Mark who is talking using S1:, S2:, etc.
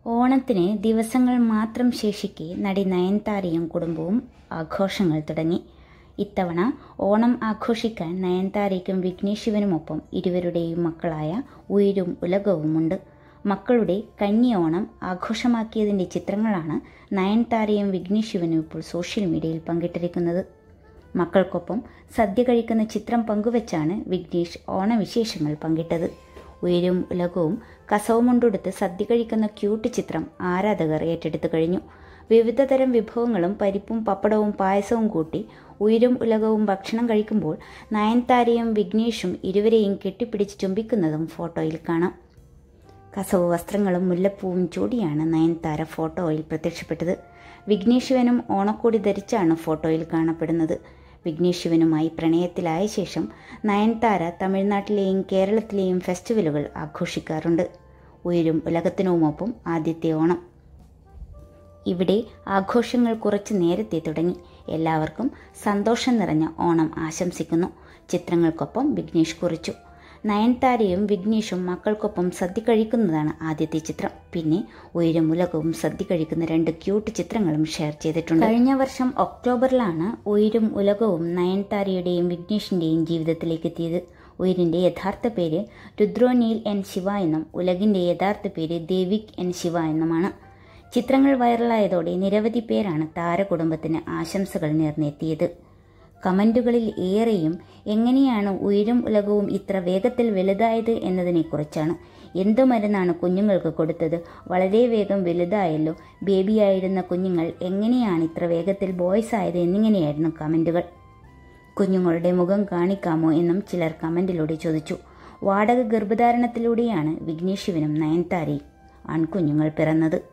S1: ഓണത്തിന് ദിവസങ്ങൾ മാത്രം ശേഷിക്കെ നടി നയൻതാരയും കുടുംബവും ആഘോഷങ്ങൾ തുടങ്ങി ഇത്തവണ ഓണം ആഘോഷിക്കാൻ നയൻതാരയ്ക്കും വിഘ്നേഷ് ശിവനുമൊപ്പം ഇരുവരുടെയും മക്കളായ ഉയരും ഉലകവുമുണ്ട് മക്കളുടെ കന്നി ഓണം ആഘോഷമാക്കിയതിൻ്റെ ചിത്രങ്ങളാണ് നയൻതാരയും വിഘ്നേഷ് ശിവനും ഇപ്പോൾ സോഷ്യൽ മീഡിയയിൽ പങ്കിട്ടിരിക്കുന്നത് മക്കൾക്കൊപ്പം സദ്യ കഴിക്കുന്ന ചിത്രം പങ്കുവച്ചാണ് വിഘ്നേഷ് ഓണവിശേഷങ്ങൾ പങ്കിട്ടത് ഉയരും ഉലകവും കസവുമുണ്ടെടുത്ത് സദ്യ കഴിക്കുന്ന ക്യൂട്ട് ചിത്രം ആരാധകർ ഏറ്റെടുത്തു കഴിഞ്ഞു വിവിധ തരം വിഭവങ്ങളും പരിപ്പും പപ്പടവും പായസവും കൂട്ടി ഉയരും ഉലകവും ഭക്ഷണം കഴിക്കുമ്പോൾ നയൻതാരയും വിഘ്നേഷും ഇരുവരെയും കെട്ടിപ്പിടിച്ച് ചുംബിക്കുന്നതും ഫോട്ടോയിൽ കാണാം കസവ് വസ്ത്രങ്ങളും മുല്ലപ്പൂവും ചൂടിയാണ് നയൻതാര ഫോട്ടോയിൽ പ്രത്യക്ഷപ്പെട്ടത് വിഘ്നേഷ് ശിവനും ഓണക്കോടി ധരിച്ചാണ് ഫോട്ടോയിൽ കാണപ്പെടുന്നത് വിഘ്നേഷ് ശിവനുമായി പ്രണയത്തിലായ ശേഷം നയൻതാര തമിഴ്നാട്ടിലെയും കേരളത്തിലെയും ഫെസ്റ്റിവലുകൾ ആഘോഷിക്കാറുണ്ട് ഉയരും ഉലകത്തിനുമൊപ്പം ആദ്യത്തെ ഓണം ഇവിടെ ആഘോഷങ്ങൾ കുറച്ച് നേരത്തെ തുടങ്ങി എല്ലാവർക്കും സന്തോഷം നിറഞ്ഞ ഓണം ആശംസിക്കുന്നു ചിത്രങ്ങൾക്കൊപ്പം വിഘ്നേഷ് കുറിച്ചു നയൻതാരയും വിഘ്നേഷും മക്കൾക്കൊപ്പം സദ്യ കഴിക്കുന്നതാണ് ആദ്യത്തെ ചിത്രം പിന്നെ ഉയരും ഉലകവും സദ്യ കഴിക്കുന്ന രണ്ട് ക്യൂട്ട് ചിത്രങ്ങളും ഷെയർ ചെയ്തിട്ടുണ്ട് കഴിഞ്ഞ വർഷം ഒക്ടോബറിലാണ് ഉയരും ഉലകവും നയൻതാരയുടെയും വിഘ്നേഷിന്റെയും ജീവിതത്തിലേക്ക് എത്തിയത് ഉയരിന്റെ യഥാർത്ഥ പേര് രുദ്രോനീൽ എൻ ശിവ എന്നും ഉലകിന്റെ യഥാർത്ഥ പേര് ദേവിക് എൻ ശിവ എന്നുമാണ് ചിത്രങ്ങൾ വൈറലായതോടെ നിരവധി പേരാണ് താരകുടുംബത്തിന് ആശംസകൾ നേർന്നെത്തിയത് കമന്റുകളിൽ ഏറെയും എങ്ങനെയാണ് ഉയരും ഉലകവും ഇത്ര വേഗത്തിൽ വലുതായത് എന്നതിനെക്കുറിച്ചാണ് എന്തു മരുന്നാണ് കുഞ്ഞുങ്ങൾക്ക് കൊടുത്തത് വളരെ വേഗം വലുതായല്ലോ ബേബിയായിരുന്ന കുഞ്ഞുങ്ങൾ എങ്ങനെയാണ് ഇത്ര വേഗത്തിൽ ബോയ്സ് ആയത് എന്നിങ്ങനെയായിരുന്നു കമന്റുകൾ കുഞ്ഞുങ്ങളുടെ മുഖം കാണിക്കാമോ എന്നും ചിലർ കമന്റിലൂടെ ചോദിച്ചു വാടക ഗർഭധാരണത്തിലൂടെയാണ് വിഘ്നേഷ് ശിവനും നയൻതാരയും ആൺകുഞ്ഞുങ്ങൾ പിറന്നത്